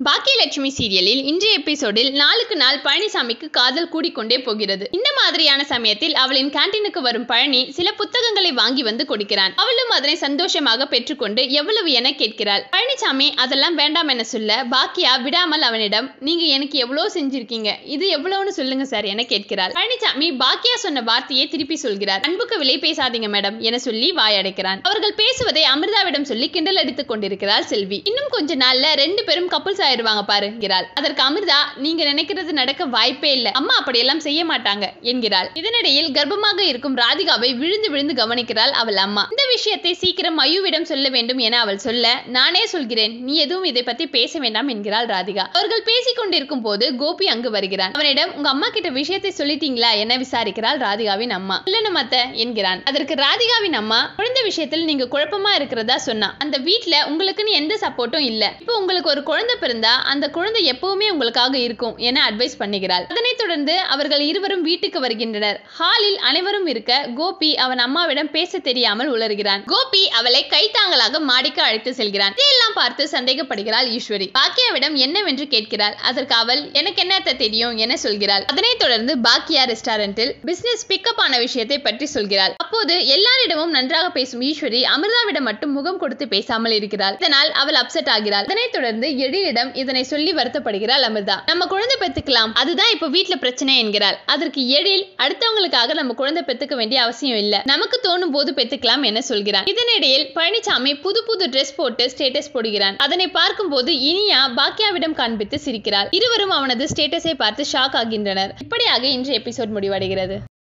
பாக்கியலட்சுமி சீரியலில் இன்றைய எபிசோடில் நாளுக்கு நாள் பழனிசாமிக்கு காதல் கூடிக்கொண்டே போகிறது இந்த மாதிரியான சமயத்தில் அவளின் கேண்டீனுக்கு வரும் பழனி சில புத்தகங்களை வாங்கி வந்து கொடுக்கிறான் அவளும் அதனை சந்தோஷமாக பெற்றுக்கொண்டு எவ்வளவு என கேட்கிறாள் பழனிசாமி அதெல்லாம் வேண்டாம் என சொல்ல பாக்கியா விடாமல் அவனிடம் நீங்க எனக்கு எவ்வளவு செஞ்சிருக்கீங்க இது எவ்வளவுன்னு சொல்லுங்க சார் என கேட்கிறாள் பழனிசாமி பாக்கியா சொன்ன வார்த்தையை திருப்பி சொல்கிறார் அன்புக்கு விலை பேசாதீங்க மேடம் என சொல்லி வாயடைக்கிறான் அவர்கள் பேசுவதை அமிர்தாவிடம் சொல்லி கிண்டல் அடித்துக் கொண்டிருக்கிறாள் செல்வி இன்னும் கொஞ்ச நாள்ல ரெண்டு பேரும் கப்புள்ஸ் ஆயிடுவாங்க பாருங்கிறாள் அதற்கு அமிர்தா நீங்க நினைக்கிறது நடக்க வாய்ப்பே இல்ல அம்மா அப்படியெல்லாம் செய்ய மாட்டாங்க என்கிறாள் இதனிடையில் கர்ப்பமாக இருக்கும் ராதிகாவை விழுந்து விழுந்து கவனிக்கிறாள் அவள் அம்மா இந்த விஷயத்தை சீக்கிரம் மயுவிடம் சொல்ல வேண்டும் என அவள் சொல்ல நானே சொல்கிறேன் நீ எதுவும் இதை பத்தி பேச வேண்டாம் என்கிறாள் ராதிகா அவர்கள் பேசிக் கொண்டிருக்கும் போது கோபி அங்கு வருகிறான் அவனிடம் உங்க அம்மா கிட்ட விஷயத்தை சொல்லிட்டீங்களா என விசாரிக்கிறாள் ராதிகாவின் அம்மா இல்லன்னு மத்த என்கிறான் அதற்கு ராதிகாவின் அம்மா குழந்தை விஷயத்தில் நீங்க குழப்பமா இருக்கிறதா சொன்னா அந்த வீட்ல உங்களுக்குன்னு எந்த சப்போர்ட்டும் இல்ல இப்போ உங்களுக்கு ஒரு குழந்தை பிறந்தா அந்த குழந்தை எப்பவுமே உங்களுக்காக இருக்கும் என அட்வைஸ் பண்ணுகிறாள் அதனைத் தொடர்ந்து அவர்கள் இருவரும் வீட்டுக்கு வருகின்றனர் ஹாலில் அனைவரும் இருக்க கோபி அவன் அம்மாவிடம் பேச தெரியாமல் உளறுகிறான் கோபி அவளை கைத்தாங்களாக மாடிக்கு அழைத்து செல்கிறான் இதையெல்லாம் பார்த்து சந்தேகப்படுகிறாள் ஈஸ்வரி பாக்கியாவிடம் என்னவென்று கேட்கிறாள் அதற்கு அவள் எனக்கு என்னத்த தெரியும் என சொல்கிறாள் அதனைத் தொடர்ந்து பாக்கியா ரெஸ்டாரண்டில் பிசினஸ் பிக்கப் ஆன விஷயத்தை பற்றி சொல்கிறாள் அப்போது எல்லாரிடமும் நன்றாக பேசும் ஈஸ்வரி அமிர்தாவிடம் மட்டும் முகம் கொடுத்து பேசாமல் இருக்கிறாள் இதனால் அவள் அப்செட் ஆகிறாள் அதனைத் தொடர்ந்து எழிலிடம் இதனை சொல்லி வருத்தப்படுகிறாள் அமிர்தா நம்ம குழந்தை பெத்துக்கலாம் அதுதான் இப்ப வீட்ல பிரச்சனை என்கிறாள் அதற்கு எழில் அடுத்தவங்களுக்காக நம்ம குழந்தை பெத்துக்க வேண்டிய அவசியம் இல்ல நமக்கு தோணும் போது பெத்துக்கலாம் என சொல்கிறான் இதனிடையில் பழனிசாமி புது புது ட்ரெஸ் போட்டு ஸ்டேட்டஸ் போடுகிறான் அதனை பார்க்கும்போது இனியா பாக்கியாவிடம் காண்பித்து சிரிக்கிறாள் இருவரும் அவனது ஸ்டேட்டஸை பார்த்து ஷாக் ஆகின்றனர் இப்படியாக இன்று எபிசோட் முடிவடைகிறது